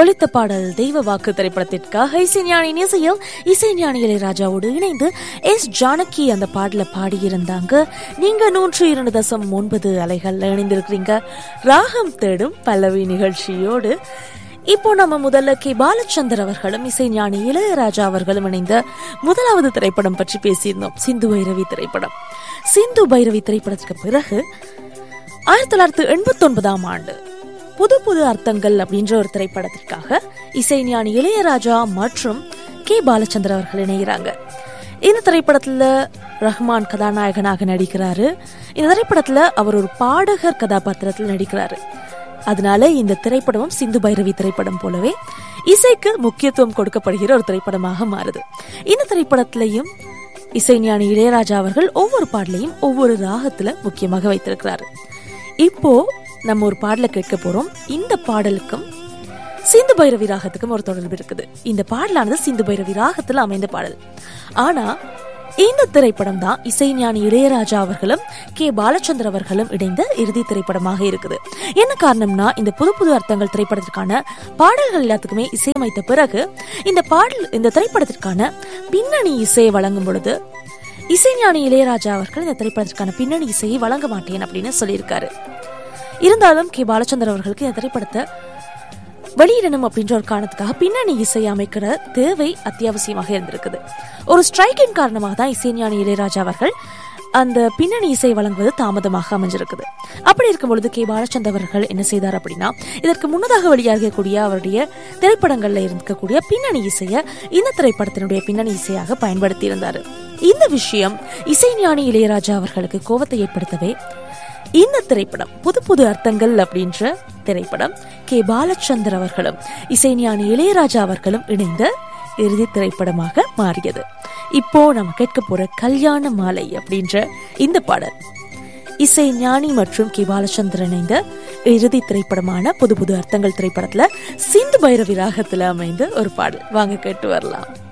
ஒலித்த பாடல் தெய்வ வாக்கு திரைப்படத்திற்காக இசைஞானியின் இசையில் இசைஞானி இளையராஜாவோடு இணைந்து எஸ் ஜானகி அந்த பாடல பாடியிருந்தாங்க நீங்க நூற்று இரண்டு தசம் ஒன்பது அலைகள்ல இணைந்திருக்கிறீங்க ராகம் தேடும் பல்லவி நிகழ்ச்சியோடு இப்போ நம்ம முதல்ல கே பாலச்சந்தர் அவர்களும் இசைஞானி இளையராஜா அவர்களும் இணைந்த முதலாவது திரைப்படம் பற்றி பேசியிருந்தோம் சிந்து பைரவி திரைப்படம் சிந்து பைரவி திரைப்படத்துக்கு பிறகு ஆயிரத்தி தொள்ளாயிரத்தி எண்பத்தி ஒன்பதாம் ஆண்டு புது புது அர்த்தங்கள் அப்படின்ற ஒரு திரைப்படத்திற்காக இசைஞானி இளையராஜா மற்றும் கே பாலச்சந்தர் அவர்கள் இணைகிறாங்க இந்த திரைப்படத்துல ரஹ்மான் கதாநாயகனாக நடிக்கிறாரு இந்த திரைப்படத்துல அவர் ஒரு பாடகர் கதாபாத்திரத்தில் நடிக்கிறாரு அதனால இந்த திரைப்படமும் சிந்து பைரவி திரைப்படம் போலவே இசைக்கு முக்கியத்துவம் கொடுக்கப்படுகிற ஒரு திரைப்படமாக மாறுது இந்த திரைப்படத்திலையும் இசைஞானி இளையராஜா அவர்கள் ஒவ்வொரு பாடலையும் ஒவ்வொரு ராகத்துல முக்கியமாக வைத்திருக்கிறாரு இப்போ நம்ம ஒரு பாடலை கேட்க போறோம் இந்த பாடலுக்கும் சிந்து பைரவி ராகத்துக்கும் ஒரு தொடர்பு இருக்குது இந்த பாடலானது சிந்து பைரவி ராகத்துல அமைந்த பாடல் ஆனா இந்த திரைப்படம் தான் இசைஞானி இளையராஜா அவர்களும் கே பாலச்சந்தர் அவர்களும் இணைந்த இறுதி திரைப்படமாக இருக்குது என்ன காரணம்னா இந்த புது புது அர்த்தங்கள் திரைப்படத்திற்கான பாடல்கள் எல்லாத்துக்குமே இசையமைத்த பிறகு இந்த பாடல் இந்த திரைப்படத்திற்கான பின்னணி இசையை வழங்கும் பொழுது இசைஞானி இளையராஜா அவர்கள் இந்த திரைப்படத்திற்கான பின்னணி இசையை வழங்க மாட்டேன் அப்படின்னு சொல்லியிருக்காரு இருந்தாலும் கே பாலச்சந்தர் அவர்களுக்கு இந்த திரைப்படத்தை வெளியிடணும் அப்படின்ற ஒரு காரணத்துக்காக பின்னணி இசை அமைக்கிற தேவை அத்தியாவசியமாக இருந்திருக்குது ஒரு ஸ்ட்ரைக்கின் காரணமாக தான் இசைஞானி இளையராஜா அவர்கள் அந்த பின்னணி இசை வழங்குவது தாமதமாக அமைஞ்சிருக்குது அப்படி இருக்கும் பொழுது கே பாலச்சந்தர் அவர்கள் என்ன செய்தார் அப்படின்னா இதற்கு முன்னதாக வெளியாகக்கூடிய அவருடைய திரைப்படங்கள்ல இருக்கக்கூடிய பின்னணி இசையை இந்த திரைப்படத்தினுடைய பின்னணி இசையாக பயன்படுத்தி இருந்தாரு இந்த விஷயம் இசைஞானி இளையராஜா அவர்களுக்கு கோபத்தை ஏற்படுத்தவே இந்த திரைப்படம் புது புது அர்த்தங்கள் அப்படின்ற திரைப்படம் கே பாலச்சந்தர் அவர்களும் இசைஞானி இளையராஜா அவர்களும் இணைந்த இறுதி திரைப்படமாக மாறியது இப்போ நம்ம கேட்க போற கல்யாண மாலை அப்படின்ற இந்த பாடல் இசை ஞானி மற்றும் கே பாலச்சந்தர் இணைந்த இறுதி திரைப்படமான புது புது அர்த்தங்கள் திரைப்படத்துல சிந்து பைரவி ராகத்துல அமைந்த ஒரு பாடல் வாங்க கேட்டு வரலாம்